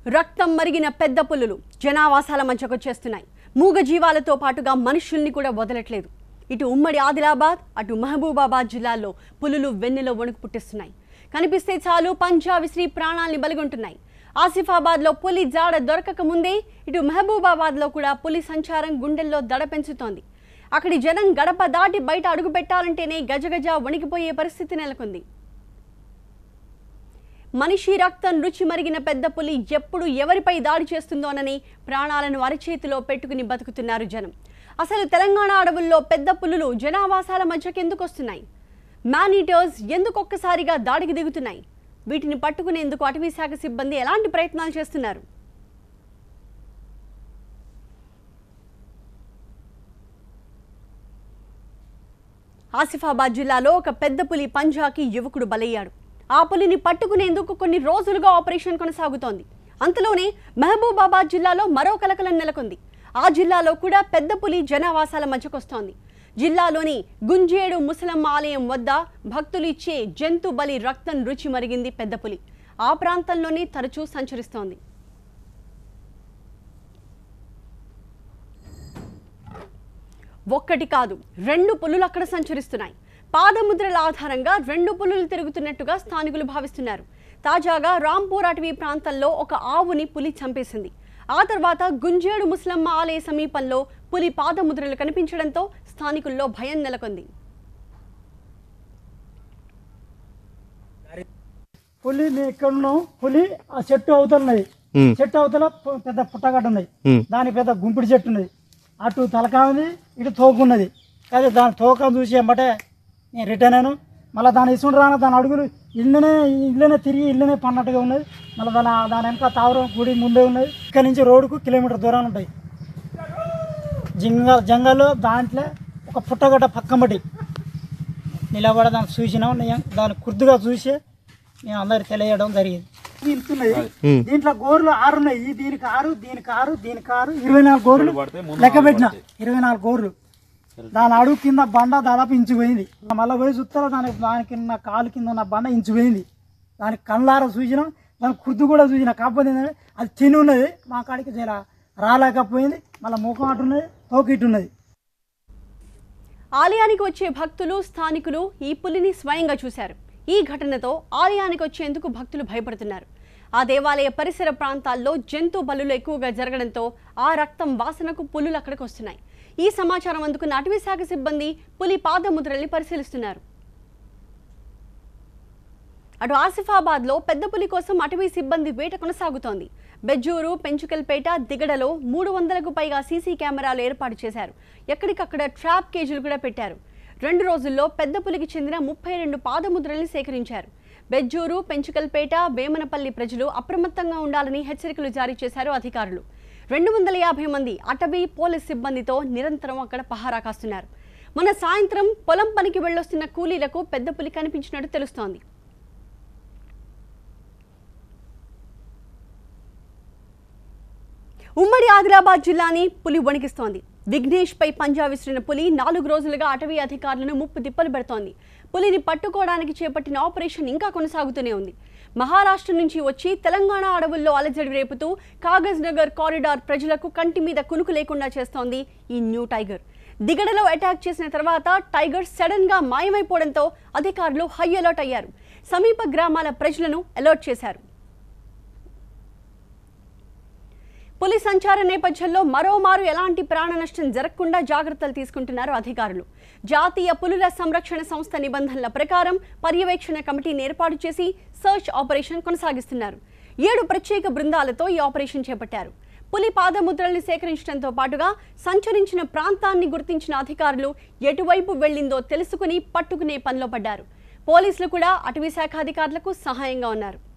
రక్తం మరిగిన పెద్ద పులులు జనావాసాల మధ్యకొచ్చేస్తున్నాయి మూగ జీవాలతో పాటుగా మనుషుల్ని కూడా వదలట్లేదు ఇటు ఉమ్మడి ఆదిలాబాద్ అటు మహబూబాబాద్ జిల్లాల్లో పులులు వెన్నెలో వణుకు పుట్టిస్తున్నాయి కనిపిస్తే చాలు పంజా విసిరి ప్రాణాల్ని బలిగొంటున్నాయి ఆసిఫాబాద్లో పులి జాడ దొరకక ముందే ఇటు మహబూబాబాద్లో కూడా పులి సంచారం గుండెల్లో దడ పెంచుతోంది అక్కడి జనం గడప దాటి బయట అడుగు పెట్టాలంటేనే గజగజ వణికిపోయే పరిస్థితి నెలకొంది మనిషి రక్తం రుచి మరిగిన పెద్ద పులి ఎప్పుడు ఎవరిపై దాడి చేస్తుందోనని ప్రాణాలను అరచేతిలో పెట్టుకుని బతుకుతున్నారు జనం అసలు తెలంగాణ అడవుల్లో పెద్ద పులులు జనావాసాల మధ్యకెందుకు వస్తున్నాయి మ్యానీటర్స్ ఎందుకు ఒక్కసారిగా దాడికి దిగుతున్నాయి వీటిని పట్టుకునేందుకు అటవీ శాఖ సిబ్బంది ఎలాంటి ప్రయత్నాలు చేస్తున్నారు ఆసిఫాబాద్ జిల్లాలో ఒక పెద్ద పులి పంజాకి యువకుడు బలయ్యాడు ఆ పులిని పట్టుకునేందుకు కొన్ని రోజులుగా ఆపరేషన్ కొనసాగుతోంది అంతలోనే మహబూబాబాద్ జిల్లాలో మరో కలకలం నెలకొంది ఆ జిల్లాలో కూడా పెద్ద పులి జనావాసాల మధ్యకొస్తోంది జిల్లాలోని గుంజేడు ముసలమ్మ ఆలయం వద్ద భక్తులు ఇచ్చే జంతు బలి రక్తం రుచి మరిగింది పెద్ద పులి ఆ ప్రాంతంలోనే తరచూ సంచరిస్తోంది ఒక్కటి కాదు రెండు పులులు అక్కడ సంచరిస్తున్నాయి పాదముద్రల ఆధారంగా రెండు పులులు తిరుగుతున్నట్టుగా స్థానికులు భావిస్తున్నారు తాజాగా రాంపూర్ అటవీ ప్రాంతంలో ఒక ఆవుని పులి చంపేసింది ఆ తర్వాత గుంజేడు ముస్లమ్మ ఆలయ సమీపంలో పులి పాదముద్రలు కనిపించడంతో స్థానికుల్లో భయం నెలకొంది పులి మేము ఇక్కడ ఉన్నాం పులి ఆ చెట్టు అవతల ఉన్నది ఉమ్. చెట్టు అవతల పు- పెద్ద పుట్టగడ్డ ఉన్నది ఉమ్. దాని పెద్ద గుంపిడి చెట్టు ఉన్నది అటు తలకా ఉంది ఇటు తోక ఉన్నది అదే దాని తోక చూసి ఎమ్మటే నేను రిటర్న్ అయ్యాను మళ్ళీ దాని ఇసుండు రాన దాని అడుగులు ఇల్లునే ఇల్లునే తిరిగి ఇల్లునే పన్నట్టుగా ఉన్నది మళ్ళీ దాని దాని వెనక తావరం గుడి ముందే ఉన్నది ఇక్కడ నుంచి రోడ్డుకు కిలోమీటర్ దూరం ఉంటాయి జంగల్ జంగల్లో దాంట్లో ఒక పుట్టగడ్డ పక్కమటి నిలబడి దాన్ని చూసినాం నేను దాన్ని కుర్దుగా చూసి మేము అందరికి తెలియడం జరిగింది వెళ్తున్నాయి దీంట్లో గోర్లు ఆరు ఉన్నాయి ఈ దీనికి ఆరు దీనికి ఆరు దీనికి ఆరు ఇరవై నాలుగు గోర్లు లెక్క పెట్టిన ఇరవై నాలుగు గోర్లు దాని అడుగు కింద బండ దాదాపు ఇంచు పోయింది మళ్ళీ పోయి చూస్తారా దానికి దానికి ఉన్న కాలు కింద ఉన్న బండ ఇంచు పోయింది దానికి కళ్ళార చూసినాం దాని కుర్దు కూడా చూసిన కాకపోతే ఏంటంటే అది తిని ఉన్నది మా కాడికి జర రాలేకపోయింది మళ్ళీ ముఖం అటు ఉన్నది తోక ఇటు ఉన్నది ఆలయానికి వచ్చే భక్తులు స్థానికులు ఈ పులిని స్వయంగా చూశారు ఈ ఘటనతో ఆలయానికి వచ్చేందుకు భక్తులు భయపడుతున్నారు ఆ దేవాలయ పరిసర ప్రాంతాల్లో జంతు బలులు ఎక్కువగా జరగడంతో ఆ రక్తం వాసనకు పులులు అక్కడికి వస్తున్నాయి ఈ సమాచారం అందుకున్న అటవీ శాఖ సిబ్బంది పులి పాదముద్రల్ని పరిశీలిస్తున్నారు అటు ఆసిఫాబాద్లో పెద్ద పులి కోసం అటవీ సిబ్బంది వేట కొనసాగుతోంది బెజ్జూరు పెంచుకల్పేట దిగడలో మూడు వందలకు పైగా సీసీ కెమెరాలు ఏర్పాటు చేశారు ఎక్కడికక్కడ ట్రాప్ కేజీలు కూడా పెట్టారు రెండు రోజుల్లో పెద్ద పులికి చెందిన ముప్పై రెండు పాదముద్రల్ని సేకరించారు బెజ్జూరు పెంచుకల్పేట వేమనపల్లి ప్రజలు అప్రమత్తంగా ఉండాలని హెచ్చరికలు జారీ చేశారు అధికారులు రెండు వందల యాభై మంది అటవీ పోలీస్ సిబ్బందితో నిరంతరం అక్కడ పహారా కాస్తున్నారు మన సాయంత్రం పొలం పనికి వెళ్ళొస్తున్న కూలీలకు పెద్ద పులి కనిపించినట్టు తెలుస్తోంది ఉమ్మడి ఆదిలాబాద్ జిల్లాని పులి వణికిస్తోంది విఘ్నేష్ పై పంజా విసిరిన పులి నాలుగు రోజులుగా అటవీ అధికారులను ముప్పు తిప్పలు పెడుతోంది పులిని పట్టుకోవడానికి చేపట్టిన ఆపరేషన్ ఇంకా కొనసాగుతూనే ఉంది మహారాష్ట్ర నుంచి వచ్చి తెలంగాణ అడవుల్లో అలజడి రేపుతూ కాగజ్ నగర్ కారిడార్ ప్రజలకు కంటి మీద కునుకు లేకుండా చేస్తోంది ఈ న్యూ టైగర్ దిగడలో అటాక్ చేసిన తర్వాత టైగర్ సడన్ గా మాయమైపోవడంతో అధికారులు హై అలర్ట్ అయ్యారు సమీప గ్రామాల ప్రజలను అలర్ట్ చేశారు పులి సంచార నేపథ్యంలో మరోమారు ఎలాంటి ప్రాణ నష్టం జరగకుండా జాగ్రత్తలు తీసుకుంటున్నారు అధికారులు జాతీయ పులుల సంరక్షణ సంస్థ నిబంధనల ప్రకారం పర్యవేక్షణ కమిటీని ఏర్పాటు చేసి సర్చ్ ఆపరేషన్ కొనసాగిస్తున్నారు ఏడు ప్రత్యేక బృందాలతో ఈ ఆపరేషన్ చేపట్టారు పులి పాదముద్రల్ని సేకరించడంతో పాటుగా సంచరించిన ప్రాంతాన్ని గుర్తించిన అధికారులు ఎటువైపు వెళ్ళిందో తెలుసుకుని పట్టుకునే పనిలో పడ్డారు పోలీసులు కూడా అటవీ శాఖ అధికారులకు సహాయంగా ఉన్నారు